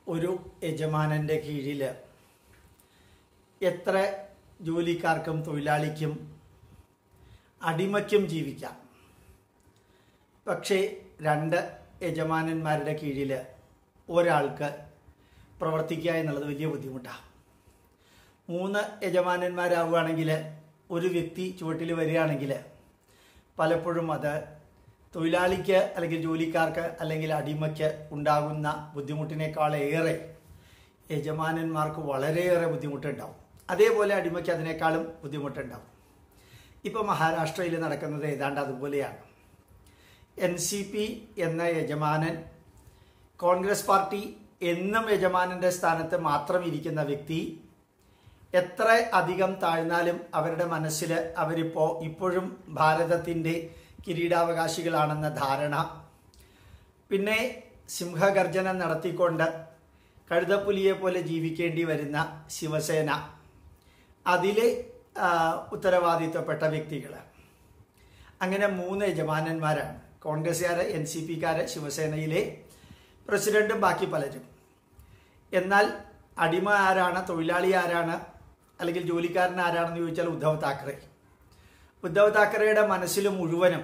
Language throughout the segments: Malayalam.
ഒരു യജമാനൻ്റെ കീഴിൽ എത്ര ജോലിക്കാർക്കും തൊഴിലാളിക്കും അടിമയ്ക്കും ജീവിക്കാം പക്ഷേ രണ്ട് യജമാനന്മാരുടെ കീഴിൽ ഒരാൾക്ക് പ്രവർത്തിക്കുക എന്നുള്ളത് വലിയ ബുദ്ധിമുട്ടാണ് മൂന്ന് യജമാനന്മാരാവുകയാണെങ്കിൽ ഒരു വ്യക്തി ചുവട്ടിൽ വരികയാണെങ്കിൽ പലപ്പോഴും അത് തൊഴിലാളിക്ക് അല്ലെങ്കിൽ ജോലിക്കാർക്ക് അല്ലെങ്കിൽ അടിമയ്ക്ക് ഉണ്ടാകുന്ന ബുദ്ധിമുട്ടിനേക്കാളേറെ യജമാനന്മാർക്ക് വളരെയേറെ ബുദ്ധിമുട്ടുണ്ടാവും അതേപോലെ അടിമയ്ക്ക് അതിനേക്കാളും ബുദ്ധിമുട്ടുണ്ടാവും ഇപ്പോൾ മഹാരാഷ്ട്രയിൽ നടക്കുന്നത് ഏതാണ്ട് അതുപോലെയാണ് എൻ സി പി എന്ന യജമാനൻ കോൺഗ്രസ് പാർട്ടി എന്നും യജമാനന്റെ സ്ഥാനത്ത് മാത്രം ഇരിക്കുന്ന വ്യക്തി എത്ര അധികം താഴ്ന്നാലും അവരുടെ മനസ്സിൽ അവരിപ്പോൾ ഇപ്പോഴും ഭാരതത്തിൻ്റെ കിരീടാവകാശികളാണെന്ന ധാരണ പിന്നെ സിംഹഗർജനം നടത്തിക്കൊണ്ട് കഴുതപ്പുലിയെ പോലെ ജീവിക്കേണ്ടി വരുന്ന ശിവസേന അതിലെ ആ, ഉത്തരവാദിത്വപ്പെട്ട വ്യക്തികൾ അങ്ങനെ മൂന്ന് യജമാനന്മാരാണ് കോൺഗ്രസ്സുകാര് എൻ സി പിക്കാര് ശിവസേനയിലെ പ്രസിഡന്റും ബാക്കി പലരും എന്നാൽ അടിമ ആരാണ് തൊഴിലാളി ആരാണ് അല്ലെങ്കിൽ ജോലിക്കാരൻ ആരാണെന്ന് ചോദിച്ചാൽ ഉദ്ധവ് താക്കറെ ഉദ്ധവ് താക്കറെയുടെ മനസ്സിൽ മുഴുവനും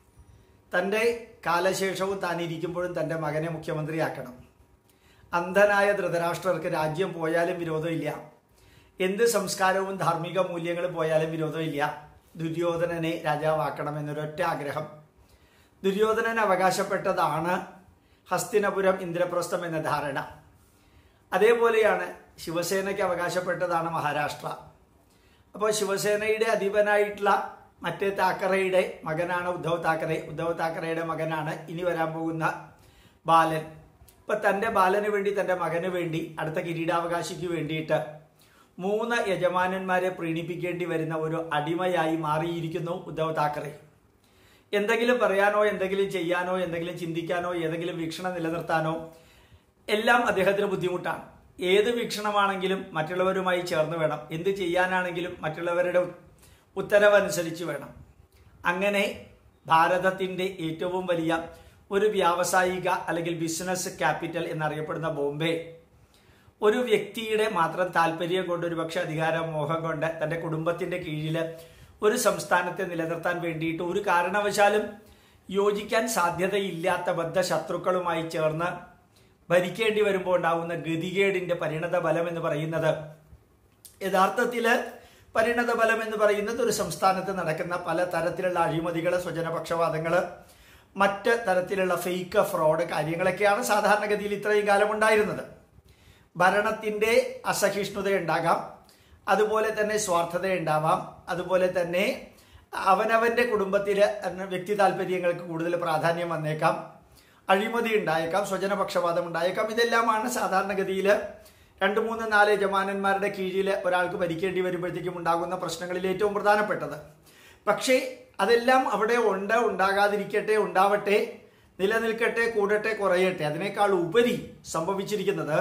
തൻ്റെ കാലശേഷവും താൻ ഇരിക്കുമ്പോഴും തൻ്റെ മകനെ മുഖ്യമന്ത്രിയാക്കണം അന്ധനായ ധൃതരാഷ്ട്രർക്ക് രാജ്യം പോയാലും വിരോധമില്ല എന്ത് സംസ്കാരവും ധാർമ്മിക മൂല്യങ്ങളും പോയാലും വിരോധമില്ല ദുര്യോധനനെ രാജാവാക്കണം എന്നൊരൊറ്റ ആഗ്രഹം ദുര്യോധനൻ അവകാശപ്പെട്ടതാണ് ഹസ്തിനപുരം ഇന്ദ്രപ്രസ്ഥം എന്ന ധാരണ അതേപോലെയാണ് ശിവസേനയ്ക്ക് അവകാശപ്പെട്ടതാണ് മഹാരാഷ്ട്ര അപ്പോൾ ശിവസേനയുടെ അധീപനായിട്ടുള്ള മറ്റേ താക്കറയുടെ മകനാണ് ഉദ്ധവ് താക്കറെ ഉദ്ധവ് താക്കറയുടെ മകനാണ് ഇനി വരാൻ പോകുന്ന ബാലൻ ഇപ്പൊ തന്റെ ബാലന് വേണ്ടി തന്റെ മകന് വേണ്ടി അടുത്ത കിരീടാവകാശിക്ക് വേണ്ടിയിട്ട് മൂന്ന് യജമാനന്മാരെ പ്രീണിപ്പിക്കേണ്ടി വരുന്ന ഒരു അടിമയായി മാറിയിരിക്കുന്നു ഉദ്ധവ് താക്കറെ എന്തെങ്കിലും പറയാനോ എന്തെങ്കിലും ചെയ്യാനോ എന്തെങ്കിലും ചിന്തിക്കാനോ ഏതെങ്കിലും വീക്ഷണം നിലനിർത്താനോ എല്ലാം അദ്ദേഹത്തിന് ബുദ്ധിമുട്ടാണ് ഏത് വീക്ഷണമാണെങ്കിലും മറ്റുള്ളവരുമായി ചേർന്ന് വേണം എന്ത് ചെയ്യാനാണെങ്കിലും മറ്റുള്ളവരുടെ ഉത്തരവനുസരിച്ച് വേണം അങ്ങനെ ഭാരതത്തിന്റെ ഏറ്റവും വലിയ ഒരു വ്യാവസായിക അല്ലെങ്കിൽ ബിസിനസ് ക്യാപിറ്റൽ എന്നറിയപ്പെടുന്ന ബോംബെ ഒരു വ്യക്തിയുടെ മാത്രം താല്പര്യം കൊണ്ട് ഒരു പക്ഷെ അധികാര മോഹം കൊണ്ട് തന്റെ കുടുംബത്തിന്റെ കീഴിൽ ഒരു സംസ്ഥാനത്തെ നിലനിർത്താൻ വേണ്ടിയിട്ട് ഒരു കാരണവശാലും യോജിക്കാൻ സാധ്യതയില്ലാത്ത ബദ്ധശത്രുക്കളുമായി ചേർന്ന് ഭരിക്കേണ്ടി വരുമ്പോൾ ഉണ്ടാകുന്ന ഗതികേടിന്റെ പരിണത ഫലം എന്ന് പറയുന്നത് യഥാർത്ഥത്തില് പരിണത ഫലം എന്ന് പറയുന്നത് ഒരു സംസ്ഥാനത്ത് നടക്കുന്ന പല തരത്തിലുള്ള അഴിമതികള് സ്വജനപക്ഷപാതങ്ങള് മറ്റ് തരത്തിലുള്ള ഫേക്ക് ഫ്രോഡ് കാര്യങ്ങളൊക്കെയാണ് സാധാരണഗതിയിൽ ഇത്രയും കാലം ഉണ്ടായിരുന്നത് ഭരണത്തിന്റെ അസഹിഷ്ണുത ഉണ്ടാകാം അതുപോലെ തന്നെ സ്വാർത്ഥത ഉണ്ടാവാം അതുപോലെ തന്നെ അവനവന്റെ കുടുംബത്തില് വ്യക്തി താല്പര്യങ്ങൾക്ക് കൂടുതൽ പ്രാധാന്യം വന്നേക്കാം അഴിമതി ഉണ്ടായേക്കാം സ്വജനപക്ഷപാതം ഉണ്ടായേക്കാം ഇതെല്ലാമാണ് സാധാരണഗതിയിൽ രണ്ട് മൂന്ന് നാല് യജമാനന്മാരുടെ കീഴിൽ ഒരാൾക്ക് ഭരിക്കേണ്ടി വരുമ്പോഴത്തേക്കും ഉണ്ടാകുന്ന പ്രശ്നങ്ങളിൽ ഏറ്റവും പ്രധാനപ്പെട്ടത് പക്ഷേ അതെല്ലാം അവിടെ ഉണ്ട് ഉണ്ടാകാതിരിക്കട്ടെ ഉണ്ടാവട്ടെ നിലനിൽക്കട്ടെ കൂടട്ടെ കുറയട്ടെ അതിനേക്കാൾ ഉപരി സംഭവിച്ചിരിക്കുന്നത്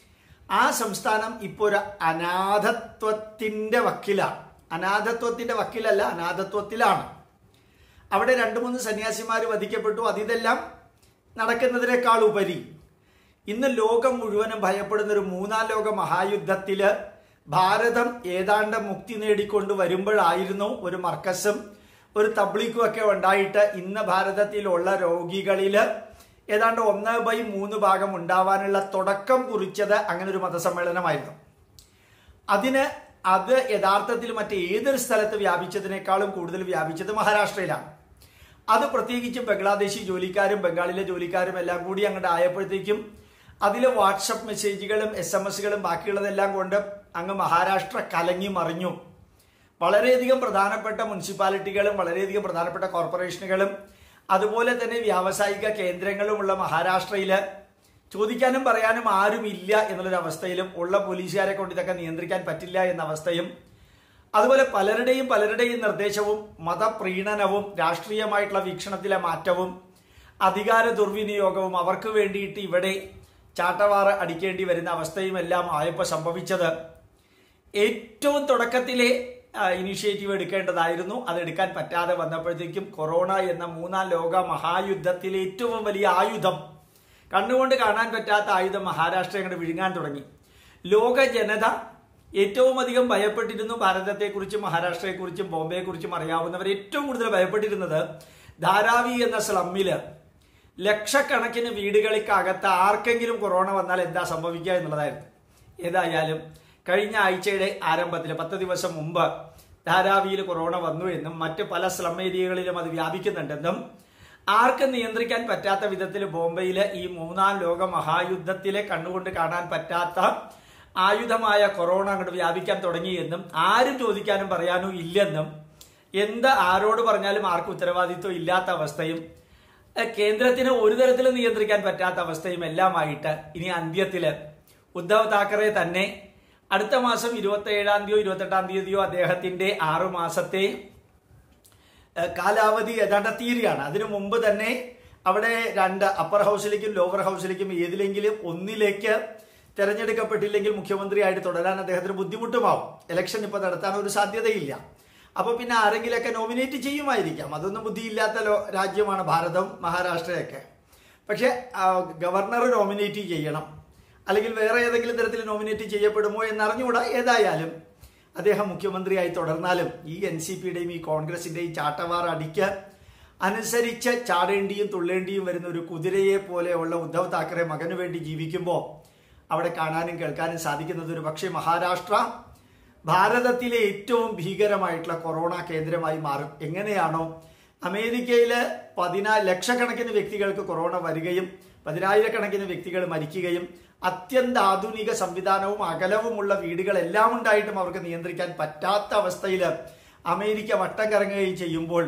ആ സംസ്ഥാനം ഇപ്പോൾ ഒരു അനാഥത്വത്തിന്റെ വക്കിലാണ് അനാഥത്വത്തിന്റെ വക്കിലല്ല അനാഥത്വത്തിലാണ് അവിടെ രണ്ട് മൂന്ന് സന്യാസിമാർ വധിക്കപ്പെട്ടു അതിതെല്ലാം നടക്കുന്നതിനേക്കാൾ ഉപരി ഇന്ന് ലോകം മുഴുവനും ഭയപ്പെടുന്ന ഒരു മൂന്നാം ലോക മഹായുദ്ധത്തില് ഭാരതം ഏതാണ്ട് മുക്തി നേടിക്കൊണ്ട് വരുമ്പോഴായിരുന്നു ഒരു മർക്കസും ഒരു തബ്ലിക്കും ഒക്കെ ഉണ്ടായിട്ട് ഇന്ന് ഭാരതത്തിലുള്ള രോഗികളില് ഏതാണ്ട് ഒന്ന് ബൈ മൂന്ന് ഭാഗം ഉണ്ടാവാനുള്ള തുടക്കം കുറിച്ചത് അങ്ങനെ ഒരു മതസമ്മേളനമായിരുന്നു അതിന് അത് യഥാർത്ഥത്തിൽ മറ്റേതൊരു സ്ഥലത്ത് വ്യാപിച്ചതിനേക്കാളും കൂടുതൽ വ്യാപിച്ചത് മഹാരാഷ്ട്രയിലാണ് അത് പ്രത്യേകിച്ചും ബംഗ്ലാദേശി ജോലിക്കാരും ബംഗാളിലെ ജോലിക്കാരും എല്ലാം കൂടി അങ്ങോട്ട് ആയപ്പോഴത്തേക്കും അതിൽ വാട്സപ്പ് മെസ്സേജുകളും എസ് എം എസുകളും ബാക്കിയുള്ളതെല്ലാം കൊണ്ട് അങ്ങ് മഹാരാഷ്ട്ര കലങ്ങി മറിഞ്ഞു വളരെയധികം പ്രധാനപ്പെട്ട മുനിസിപ്പാലിറ്റികളും വളരെയധികം പ്രധാനപ്പെട്ട കോർപ്പറേഷനുകളും അതുപോലെ തന്നെ വ്യാവസായിക കേന്ദ്രങ്ങളുമുള്ള മഹാരാഷ്ട്രയില് ചോദിക്കാനും പറയാനും ആരുമില്ല എന്നുള്ളൊരു അവസ്ഥയിലും ഉള്ള പോലീസുകാരെ കൊണ്ട് ഇതൊക്കെ നിയന്ത്രിക്കാൻ പറ്റില്ല എന്ന അവസ്ഥയും അതുപോലെ പലരുടെയും പലരുടെയും നിർദ്ദേശവും മതപ്രീണനവും രാഷ്ട്രീയമായിട്ടുള്ള വീക്ഷണത്തിലെ മാറ്റവും അധികാര ദുർവിനിയോഗവും അവർക്ക് വേണ്ടിയിട്ട് ഇവിടെ ചാട്ടവാറ് അടിക്കേണ്ടി വരുന്ന അവസ്ഥയും എല്ലാം ആയപ്പോൾ സംഭവിച്ചത് ഏറ്റവും തുടക്കത്തിലെ ഇനിഷ്യേറ്റീവ് എടുക്കേണ്ടതായിരുന്നു അത് എടുക്കാൻ പറ്റാതെ വന്നപ്പോഴത്തേക്കും കൊറോണ എന്ന മൂന്നാം ലോക മഹായുദ്ധത്തിലെ ഏറ്റവും വലിയ ആയുധം കണ്ണുകൊണ്ട് കാണാൻ പറ്റാത്ത ആയുധം മഹാരാഷ്ട്ര അങ്ങോട്ട് വിഴുങ്ങാൻ തുടങ്ങി ലോക ജനത ഏറ്റവും അധികം ഭയപ്പെട്ടിരുന്നു ഭാരതത്തെക്കുറിച്ചും മഹാരാഷ്ട്രയെക്കുറിച്ചും ബോംബെയെക്കുറിച്ചും അറിയാവുന്നവർ ഏറ്റവും കൂടുതൽ ഭയപ്പെട്ടിരുന്നത് ധാരാവി എന്ന സ്ലമ്മില് ലക്ഷക്കണക്കിന് വീടുകൾക്കകത്ത് ആർക്കെങ്കിലും കൊറോണ വന്നാൽ എന്താ സംഭവിക്കുക എന്നുള്ളതായിരുന്നു ഏതായാലും കഴിഞ്ഞ ആഴ്ചയുടെ ആരംഭത്തിൽ പത്ത് ദിവസം മുമ്പ് ധാരാവിയിൽ കൊറോണ വന്നു എന്നും മറ്റ് പല സ്ലം ഏരിയകളിലും അത് വ്യാപിക്കുന്നുണ്ടെന്നും ആർക്കും നിയന്ത്രിക്കാൻ പറ്റാത്ത വിധത്തിൽ ബോംബെയിലെ ഈ മൂന്നാം ലോക മഹായുദ്ധത്തിലെ കണ്ണുകൊണ്ട് കാണാൻ പറ്റാത്ത ആയുധമായ കൊറോണ അങ്ങോട്ട് വ്യാപിക്കാൻ തുടങ്ങിയെന്നും ആരും ചോദിക്കാനും പറയാനും ഇല്ലെന്നും എന്ത് ആരോട് പറഞ്ഞാലും ആർക്കും ഉത്തരവാദിത്വം ഇല്ലാത്ത അവസ്ഥയും ഏഹ് കേന്ദ്രത്തിന് ഒരു തരത്തിലും നിയന്ത്രിക്കാൻ പറ്റാത്ത അവസ്ഥയും എല്ലാമായിട്ട് ഇനി അന്ത്യത്തില് ഉദ്ധവ് താക്കറെ തന്നെ അടുത്ത മാസം ഇരുപത്തി ഏഴാം തീയതിയോ ഇരുപത്തെട്ടാം തീയതിയോ അദ്ദേഹത്തിന്റെ ആറു മാസത്തെ ഏഹ് കാലാവധി ഏതാണ്ട് തീരുകയാണ് അതിനു മുമ്പ് തന്നെ അവിടെ രണ്ട് അപ്പർ ഹൗസിലേക്കും ലോവർ ഹൗസിലേക്കും ഏതിലെങ്കിലും ഒന്നിലേക്ക് തെരഞ്ഞെടുക്കപ്പെട്ടില്ലെങ്കിൽ മുഖ്യമന്ത്രിയായിട്ട് തുടരാൻ അദ്ദേഹത്തിന് ബുദ്ധിമുട്ടുമാവും ഇലക്ഷൻ ഇപ്പൊ നടത്താൻ ഒരു സാധ്യതയില്ല അപ്പൊ പിന്നെ ആരെങ്കിലൊക്കെ നോമിനേറ്റ് ചെയ്യുമായിരിക്കാം അതൊന്നും ബുദ്ധിയില്ലാത്ത ലോ- രാജ്യമാണ് ഭാരതം മഹാരാഷ്ട്രയൊക്കെ പക്ഷെ ഗവർണർ നോമിനേറ്റ് ചെയ്യണം അല്ലെങ്കിൽ വേറെ ഏതെങ്കിലും തരത്തിൽ നോമിനേറ്റ് ചെയ്യപ്പെടുമോ എന്നറിഞ്ഞുകൂടാ ഏതായാലും അദ്ദേഹം മുഖ്യമന്ത്രിയായി തുടർന്നാലും ഈ എൻ സി പിയുടെയും ഈ കോൺഗ്രസിന്റെയും ചാട്ടവാർ അടിക്ക് അനുസരിച്ച് ചാടേണ്ടിയും തുള്ളേണ്ടിയും വരുന്ന ഒരു കുതിരയെ പോലെയുള്ള ഉദ്ധവ് താക്കറെ മകനു വേണ്ടി ജീവിക്കുമ്പോൾ അവിടെ കാണാനും കേൾക്കാനും സാധിക്കുന്നത് ഒരു പക്ഷേ മഹാരാഷ്ട്ര ഭാരതത്തിലെ ഏറ്റവും ഭീകരമായിട്ടുള്ള കൊറോണ കേന്ദ്രമായി മാറും എങ്ങനെയാണോ അമേരിക്കയില് പതിനാ ലക്ഷക്കണക്കിന് വ്യക്തികൾക്ക് കൊറോണ വരികയും പതിനായിരക്കണക്കിന് വ്യക്തികൾ മരിക്കുകയും അത്യന്താധുനിക സംവിധാനവും അകലവുമുള്ള വീടുകളെല്ലാം ഉണ്ടായിട്ടും അവർക്ക് നിയന്ത്രിക്കാൻ പറ്റാത്ത അവസ്ഥയിൽ അമേരിക്ക വട്ടം കറങ്ങുകയും ചെയ്യുമ്പോൾ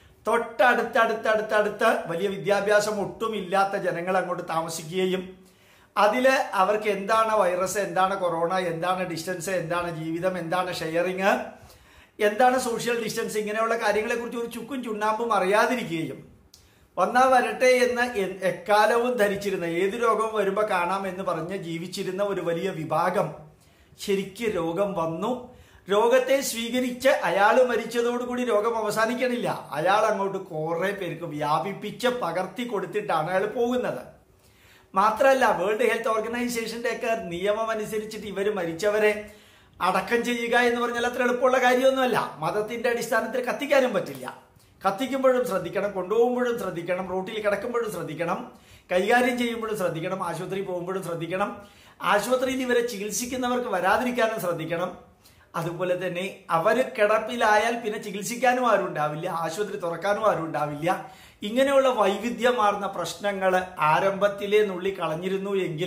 തൊട്ടടുത്തടുത്തടുത്തടുത്ത് വലിയ വിദ്യാഭ്യാസം ഒട്ടുമില്ലാത്ത ജനങ്ങൾ അങ്ങോട്ട് താമസിക്കുകയും അതില് അവർക്ക് എന്താണ് വൈറസ് എന്താണ് കൊറോണ എന്താണ് ഡിസ്റ്റൻസ് എന്താണ് ജീവിതം എന്താണ് ഷെയറിങ് എന്താണ് സോഷ്യൽ ഡിസ്റ്റൻസ് ഇങ്ങനെയുള്ള കാര്യങ്ങളെ കുറിച്ച് ഒരു ചുക്കും ചുണ്ണാമ്പും അറിയാതിരിക്കുകയും വന്നാ വരട്ടെ എന്ന് എ- എക്കാലവും ധരിച്ചിരുന്ന ഏത് രോഗവും വരുമ്പോൾ കാണാം എന്ന് പറഞ്ഞ് ജീവിച്ചിരുന്ന ഒരു വലിയ വിഭാഗം ശരിക്ക് രോഗം വന്നു രോഗത്തെ സ്വീകരിച്ച് അയാൾ മരിച്ചതോടുകൂടി രോഗം അവസാനിക്കണില്ല അയാൾ അങ്ങോട്ട് കുറെ പേർക്ക് വ്യാപിപ്പിച്ച് പകർത്തി കൊടുത്തിട്ടാണ് അയാൾ പോകുന്നത് മാത്രമല്ല വേൾഡ് ഹെൽത്ത് ഓർഗനൈസേഷന്റെ ഒക്കെ നിയമം അനുസരിച്ചിട്ട് ഇവർ മരിച്ചവരെ അടക്കം ചെയ്യുക എന്ന് പറഞ്ഞാൽ അത്ര എളുപ്പമുള്ള കാര്യമൊന്നുമല്ല മതത്തിന്റെ അടിസ്ഥാനത്തിൽ കത്തിക്കാനും പറ്റില്ല കത്തിക്കുമ്പോഴും ശ്രദ്ധിക്കണം കൊണ്ടുപോകുമ്പോഴും ശ്രദ്ധിക്കണം റോട്ടിൽ കിടക്കുമ്പോഴും ശ്രദ്ധിക്കണം കൈകാര്യം ചെയ്യുമ്പോഴും ശ്രദ്ധിക്കണം ആശുപത്രി പോകുമ്പോഴും ശ്രദ്ധിക്കണം ആശുപത്രിയിൽ ഇവരെ ചികിത്സിക്കുന്നവർക്ക് വരാതിരിക്കാനും ശ്രദ്ധിക്കണം അതുപോലെ തന്നെ അവർ കിടപ്പിലായാൽ പിന്നെ ചികിത്സിക്കാനും ആരും ഉണ്ടാവില്ല ആശുപത്രി തുറക്കാനും ആരും ഉണ്ടാവില്ല ഇങ്ങനെയുള്ള വൈവിധ്യമാർന്ന പ്രശ്നങ്ങൾ ആരംഭത്തിലേ നുള്ളി കളഞ്ഞിരുന്നു എങ്കിൽ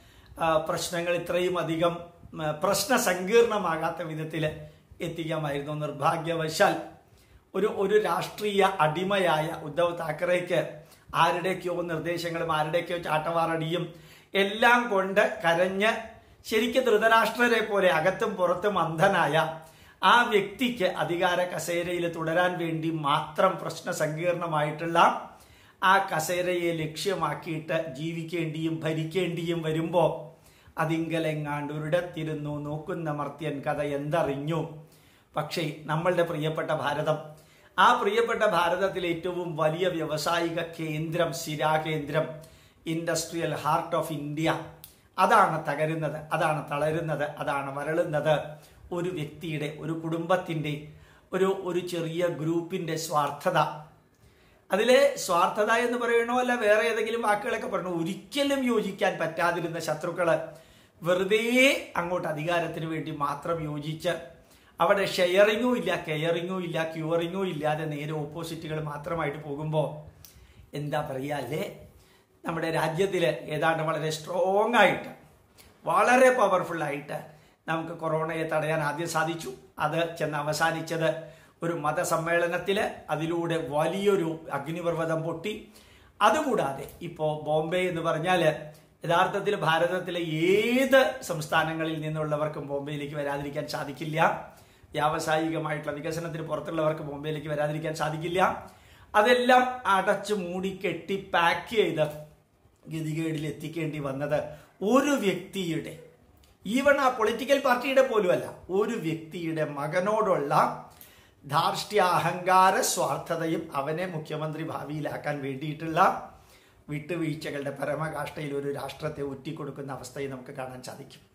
പ്രശ്നങ്ങൾ ഇത്രയും അധികം ഉം, പ്രശ്ന സങ്കീർണമാകാത്ത വിധത്തിൽ എത്തിക്കാമായിരുന്നു നിർഭാഗ്യവശാൽ ഒരു ഒരു രാഷ്ട്രീയ അടിമയായ ഉദ്ധവ് താക്കറേക്ക് ആരുടെയൊക്കെയോ നിർദ്ദേശങ്ങളും ആരുടെയൊക്കെയോ ചാട്ടവാറടിയും എല്ലാം കൊണ്ട് കരഞ്ഞ് ശരിക്കും ധൃതരാഷ്ട്രരെ പോലെ അകത്തും പുറത്തും അന്ധനായ ആ വ്യക്തിക്ക് അധികാര കസേരയിൽ തുടരാൻ വേണ്ടി മാത്രം പ്രശ്ന സങ്കീർണമായിട്ടുള്ള ആ കസേരയെ ലക്ഷ്യമാക്കിയിട്ട് ജീവിക്കേണ്ടിയും ഭരിക്കേണ്ടിയും വരുമ്പോൾ അതിങ്കലെങ്ങാണ്ട് ഒരിടത്തിരുന്നു നോക്കുന്ന മർത്യൻ കഥ എന്തറിഞ്ഞു പക്ഷേ നമ്മളുടെ പ്രിയപ്പെട്ട ഭാരതം ആ പ്രിയപ്പെട്ട ഭാരതത്തിലെ ഏറ്റവും വലിയ വ്യാവസായിക കേന്ദ്രം സ്ഥിരാകേന്ദ്രം ഇൻഡസ്ട്രിയൽ ഹാർട്ട് ഓഫ് ഇന്ത്യ അതാണ് തകരുന്നത് അതാണ് തളരുന്നത് അതാണ് വരളുന്നത് ഒരു വ്യക്തിയുടെ ഒരു കുടുംബത്തിന്റെ ഒരു ഒരു ചെറിയ ഗ്രൂപ്പിന്റെ സ്വാർത്ഥത അതിലെ സ്വാർത്ഥത എന്ന് പറയണോ അല്ല വേറെ ഏതെങ്കിലും വാക്കുകളൊക്കെ പറയണോ ഒരിക്കലും യോജിക്കാൻ പറ്റാതിരുന്ന ശത്രുക്കള് വെറുതെ അങ്ങോട്ട് അധികാരത്തിന് വേണ്ടി മാത്രം യോജിച്ച് അവിടെ ഷെയറിങ്ങും ഇല്ല കെയറിങ്ങും ഇല്ല ക്യൂറിങ്ങും ഇല്ലാതെ നേരെ ഓപ്പോസിറ്റുകൾ മാത്രമായിട്ട് പോകുമ്പോൾ എന്താ പറയുക അല്ലേ നമ്മുടെ രാജ്യത്തിൽ ഏതാണ്ട് വളരെ സ്ട്രോങ് ആയിട്ട് വളരെ പവർഫുൾ ആയിട്ട് നമുക്ക് കൊറോണയെ തടയാൻ ആദ്യം സാധിച്ചു അത് ചെന്ന് അവസാനിച്ചത് ഒരു മതസമ്മേളനത്തില് അതിലൂടെ വലിയൊരു അഗ്നിപർവ്വതം പൊട്ടി അതുകൂടാതെ ഇപ്പോൾ ബോംബെ എന്ന് പറഞ്ഞാൽ യഥാർത്ഥത്തിൽ ഭാരതത്തിലെ ഏത് സംസ്ഥാനങ്ങളിൽ നിന്നുള്ളവർക്കും ബോംബെയിലേക്ക് വരാതിരിക്കാൻ സാധിക്കില്ല വ്യാവസായികമായിട്ടുള്ള വികസനത്തിന് പുറത്തുള്ളവർക്ക് ബോംബെയിലേക്ക് വരാതിരിക്കാൻ സാധിക്കില്ല അതെല്ലാം അടച്ചു മൂടി കെട്ടി പാക്ക് ചെയ്ത് ഗതികേടിൽ എത്തിക്കേണ്ടി വന്നത് ഒരു വ്യക്തിയുടെ ഈവൺ ആ പൊളിറ്റിക്കൽ പാർട്ടിയുടെ പോലുമല്ല ഒരു വ്യക്തിയുടെ മകനോടുള്ള ധാർഷ്ട്യ അഹങ്കാര സ്വാർത്ഥതയും അവനെ മുഖ്യമന്ത്രി ഭാവിയിലാക്കാൻ വേണ്ടിയിട്ടുള്ള വിട്ടുവീഴ്ചകളുടെ പരമകാഷ്ഠയിൽ ഒരു രാഷ്ട്രത്തെ ഒറ്റിക്കൊടുക്കുന്ന അവസ്ഥയും നമുക്ക് കാണാൻ സാധിക്കും